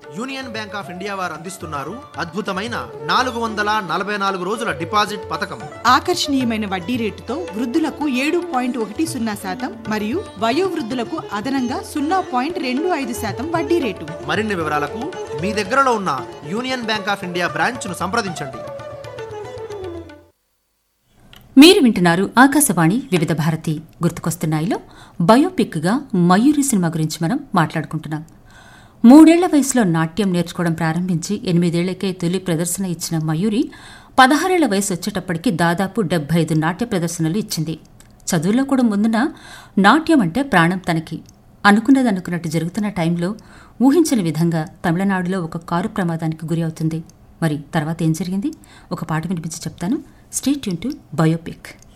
union bank of India వారు అందిస్తున్నారు అద్భుతమైన నాలుగు వందల నలభై నాలుగు రోజుల డిపాజిట్ పథకం ఆకర్షణీయమైన వడ్డీ రేటుతో వృద్ధులకు ఏడు పాయింట్ ఒకటి సున్నా శాతం మరియు వయోవృద్ధులకు అదనంగా సున్నా పాయింట్ రెండు ఐదు శాతం వడ్డీ రేటు మరిన్ని వివరాలకు మీ దగ్గరలో ఉన్న యూనియన్ బ్యాంక్ ఆఫ్ ఇండియా బ్రాంచ్ను సంప్రదించండి మీరు వింటున్నారు ఆకాశవాణి వివిధ భారతి గుర్తుకొస్తున్నాయిలో బయోపిక్గా మయూరి సినిమా గురించి మనం మాట్లాడుకుంటున్నాం మూడేళ్ల వయసులో నాట్యం నేర్చుకోవడం ప్రారంభించి ఎనిమిదేళ్లకే తొలి ప్రదర్శన ఇచ్చిన మయూరి పదహారేళ్ల వయసు వచ్చేటప్పటికి దాదాపు డెబ్బై ఐదు నాట్య ప్రదర్శనలు ఇచ్చింది చదువులో కూడా ముందున నాట్యం అంటే ప్రాణం తనకి అనుకున్నది అనుకున్నట్టు జరుగుతున్న టైంలో ఊహించని విధంగా తమిళనాడులో ఒక కారు ప్రమాదానికి గురి అవుతుంది మరి తర్వాత ఏం జరిగింది ఒక పాట వినిపించి చెప్తాను స్టేట్ యూన్ టు బయోపిక్